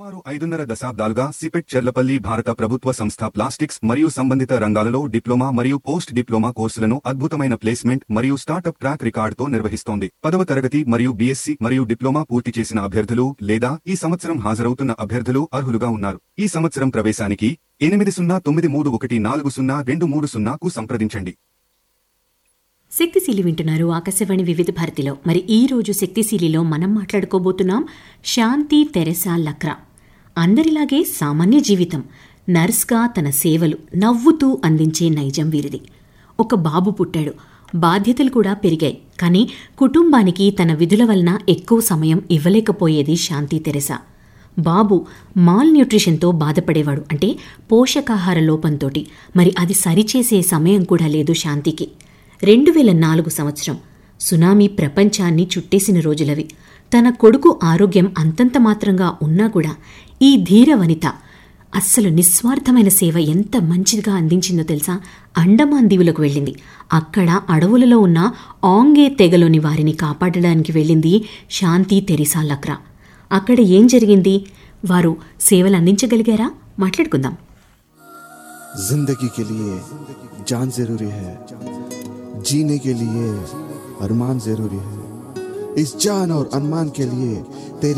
సుమారు ఐదున్నర దశాబ్దాలుగా సిపెట్ చెర్లపల్లి భారత ప్రభుత్వ సంస్థ ప్లాస్టిక్స్ మరియు సంబంధిత రంగాలలో డిప్లొమా మరియు పోస్ట్ డిప్లొమా కోర్సులను అద్భుతమైన ప్లేస్మెంట్ మరియు స్టార్టప్ ట్రాక్ రికార్డుతో నిర్వహిస్తోంది పదవ తరగతి మరియు బీఎస్సీ మరియు డిప్లొమా పూర్తి చేసిన అభ్యర్థులు లేదా ఈ సంవత్సరం హాజరవుతున్న అభ్యర్థులు అర్హులుగా ఉన్నారు ఈ సంవత్సరం ప్రవేశానికి ఎనిమిది సున్నా తొమ్మిది మూడు ఒకటి నాలుగు సున్నా రెండు మూడు సున్నాకు సంప్రదించండి శక్తిశీలి వింటున్నారు ఆకాశవాణి వివిధ భారతిలో మరి ఈ రోజు శక్తిశీలిలో మనం మాట్లాడుకోబోతున్నాం శాంతి తెరెసా లక్రా అందరిలాగే సామాన్య జీవితం నర్స్గా తన సేవలు నవ్వుతూ అందించే నైజం వీరిది ఒక బాబు పుట్టాడు బాధ్యతలు కూడా పెరిగాయి కానీ కుటుంబానికి తన విధుల వలన ఎక్కువ సమయం ఇవ్వలేకపోయేది శాంతి తెరెసా బాబు మాల్ న్యూట్రిషన్తో బాధపడేవాడు అంటే పోషకాహార లోపంతోటి మరి అది సరిచేసే సమయం కూడా లేదు శాంతికి రెండు వేల నాలుగు సంవత్సరం సునామీ ప్రపంచాన్ని చుట్టేసిన రోజులవి తన కొడుకు ఆరోగ్యం అంతంత మాత్రంగా ఉన్నా కూడా ఈ ధీర వనిత అస్సలు నిస్వార్థమైన సేవ ఎంత మంచిదిగా అందించిందో తెలుసా అండమాన్ దీవులకు వెళ్ళింది అక్కడ అడవులలో ఉన్న ఆంగే తెగలోని వారిని కాపాడడానికి వెళ్ళింది శాంతి తెరిసా లక్రా అక్కడ ఏం జరిగింది వారు సేవలు అందించగలిగారా మాట్లాడుకుందాం जिंदगी के लिए जान जरूरी है जीने के लिए अरमान जरूरी है इस जान और अरमान के लिए तेरी